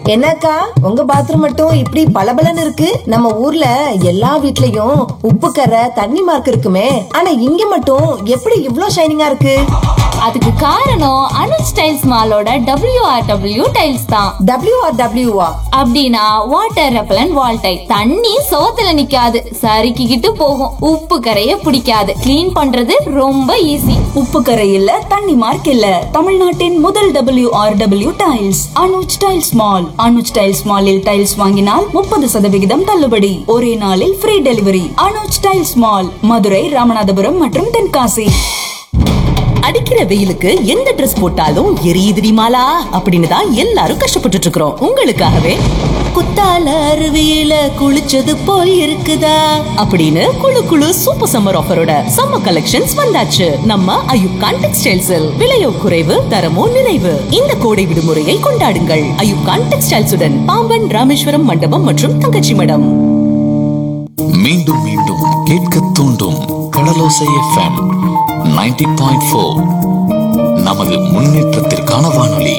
என்னக்கா உங்க பாத்ரூம் மட்டும் இப்படி பளபளன்னு இருக்கு நம்ம ஊர்ல எல்லா வீட்லயும் உப்பு கரை தண்ணி மார்க் இருக்குமே ஆனா இங்க மட்டும் எப்படி இவ்ளோ ஷைனிங்கா இருக்கு அதுக்கு காரணம் அனுஜ் டைல்ஸ் மாலோட WRW டைல்ஸ் தான் டபிள்யூ ஆர் டபிள்யூவா அப்படின்னா வாட்டர் ரெப்பலண்ட் வால் டைல் தண்ணி சோத்துல நிக்காது சறுக்கிக்கிட்டு போகும் உப்பு கரைய பிடிக்காது க்ளீன் பண்றது ரொம்ப ஈஸி உப்பு கரை இல்ல தண்ணி மார்க் இல்ல தமிழ்நாட்டின் முதல் W R W tiles Anuj tiles mall Anuj tiles மாலில் டைல்ஸ் வாங்கினால் முப்பது சதவிகிதம் தள்ளுபடி ஒரே நாளில் free delivery Anuj tiles mall Madurai Ramanathapuram மற்றும் தென்காசி அடிக்கிற வெயிலுக்கு எந்த Dress போட்டாலும் எரியுதுடி மாலா அப்படின்னு தான் எல்லாரும் கஷ்டப்பட்டுட்டு இருக்கிறோம் உங்களுக்காகவே குத்தால அருவியில குளிச்சது போல் இருக்குதா அப்படின்னு குளு குளு சூப்பர் சம்மர் ஆஃபரோட சம்மர் கலெக்ஷன்ஸ் வந்தாச்சு நம்ம அயுப்கான் டெக்ஸ்டைல்ஸில் விலையோ குறைவு தரமோ நிறைவு இந்த கோடை விடுமுறையை கொண்டாடுங்கள் அயுப்கான் டெக்ஸ்டைல்ஸுடன் பாம்பன் ராமேஸ்வரம் மண்டபம் மற்றும் தங்கச்சி மடம் மீண்டும் மீண்டும் கேட்க தூண்டும் கடலோசை எஃப்எம் 90.4 பாயிண்ட் ஃபோர் நமது முன்னேற்றத்திற்கான வானொலி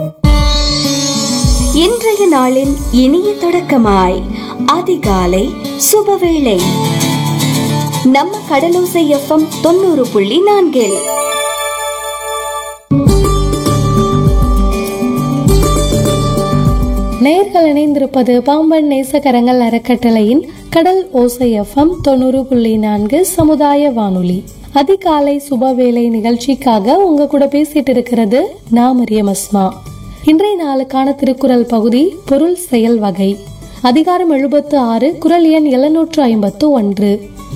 இன்றைய நாளின் இனிய தொடக்கமாய் அதிகாலை சுபவேளை நம்ம கடலோசை எஃப்எம் தொண்ணூறு புள்ளி நான்கில் நேர்கள் இணைந்திருப்பது பாம்பன் நேசகரங்கள் அறக்கட்டளையின் கடல் ஓசை எஃப்எம் தொண்ணூறு புள்ளி நான்கு சமுதாய வானொலி அதிகாலை சுபவேளை நிகழ்ச்சிக்காக உங்க கூட பேசிட்டு இருக்கிறது நான் மரியம் அஸ்மா இன்றைய நாளுக்கான திருக்குறள் பகுதி பொருள் செயல் வகை அதிகாரம் எழுபத்து ஆறு குரல் எண் எழுநூற்று ஐம்பத்து ஒன்று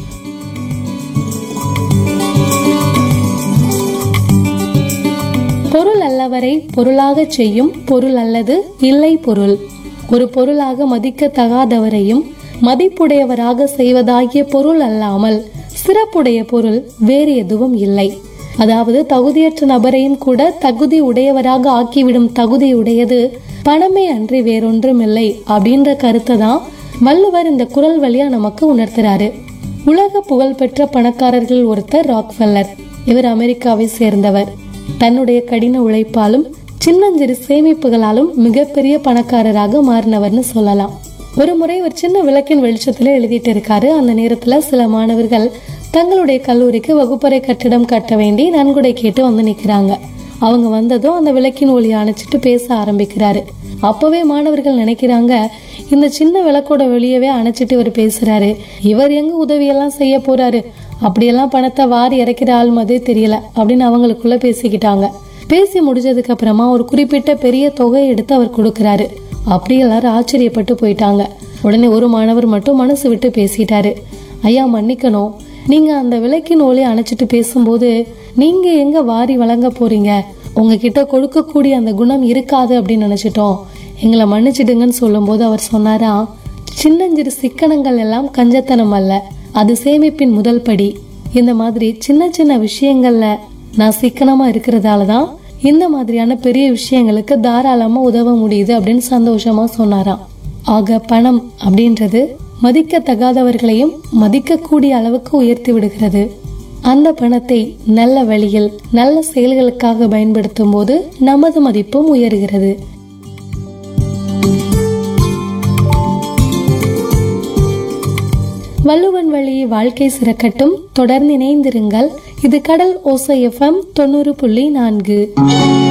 பொருள் அல்லவரை பொருளாகச் செய்யும் பொருள் அல்லது இல்லை பொருள் ஒரு பொருளாக மதிக்கத்தகாதவரையும் மதிப்புடையவராக செய்வதாகிய பொருள் அல்லாமல் சிறப்புடைய பொருள் வேறு எதுவும் இல்லை அதாவது தகுதியற்ற நபரையும் கூட தகுதி உடையவராக ஆக்கிவிடும் தகுதி உடையது பணமே அன்றி வேறொன்றும் இல்லை அப்படின்ற கருத்தை தான் வள்ளுவர் இந்த குரல் வழியா நமக்கு உணர்த்துறாரு உலக புகழ்பெற்ற பணக்காரர்கள் ஒருத்தர் ராக்ஃபெல்லர் இவர் அமெரிக்காவை சேர்ந்தவர் தன்னுடைய கடின உழைப்பாலும் சின்னஞ்சிறு சேமிப்புகளாலும் மிகப்பெரிய பணக்காரராக மாறினவர்னு சொல்லலாம் ஒரு முறை ஒரு சின்ன விளக்கின் வெளிச்சத்துல எழுதிட்டு இருக்காரு அந்த நேரத்துல சில மாணவர்கள் தங்களுடைய கல்லூரிக்கு வகுப்பறை கட்டிடம் கட்ட வேண்டி நன்கொடை கேட்டு வந்து நிக்கிறாங்க அவங்க வந்ததும் அந்த விளக்கின் ஒளி அணைச்சிட்டு பேச ஆரம்பிக்கிறாரு அப்பவே மாணவர்கள் நினைக்கிறாங்க இந்த சின்ன விளக்கோட வெளியவே அணைச்சிட்டு இவர் பேசுறாரு இவர் எங்க உதவியெல்லாம் செய்ய போறாரு அப்படியெல்லாம் பணத்தை வாரி இறக்கிற ஆள் மாதிரி தெரியல அப்படின்னு அவங்களுக்குள்ள பேசிக்கிட்டாங்க பேசி முடிஞ்சதுக்கு அப்புறமா ஒரு குறிப்பிட்ட பெரிய தொகையை எடுத்து அவர் கொடுக்கறாரு அப்படி எல்லாரும் ஆச்சரியப்பட்டு போயிட்டாங்க உடனே ஒரு மாணவர் மட்டும் மனசு விட்டு பேசிட்டாரு ஐயா மன்னிக்கணும் நீங்க அந்த விளக்கின் ஒளி அணைச்சிட்டு பேசும்போது நீங்க எங்க வாரி வழங்க போறீங்க உங்ககிட்ட கொடுக்கக்கூடிய அந்த குணம் இருக்காது அப்படின்னு நினைச்சிட்டோம் எங்களை மன்னிச்சிடுங்கன்னு சொல்லும்போது அவர் சொன்னாரா சின்னஞ்சிறு சிக்கனங்கள் எல்லாம் கஞ்சத்தனம் அல்ல அது சேமிப்பின் முதல் படி இந்த மாதிரி சின்ன சின்ன விஷயங்கள்ல நான் சிக்கனமா இருக்கிறதால தான் இந்த மாதிரியான பெரிய விஷயங்களுக்கு தாராளமா உதவ முடியுது அப்படின்னு சந்தோஷமா சொன்னாராம் ஆக பணம் அப்படின்றது மதிக்கத்தகாதவர்களையும் மதிக்கக்கூடிய அளவுக்கு உயர்த்தி விடுகிறது அந்த பணத்தை நல்ல வழியில் நல்ல செயல்களுக்காக பயன்படுத்தும் போது நமது மதிப்பும் உயர்கிறது வள்ளுவன் வழி வாழ்க்கை சிறக்கட்டும் தொடர்ந்து இணைந்திருங்கள் இது கடல் ஓசை எஃப்எம் தொண்ணூறு புள்ளி நான்கு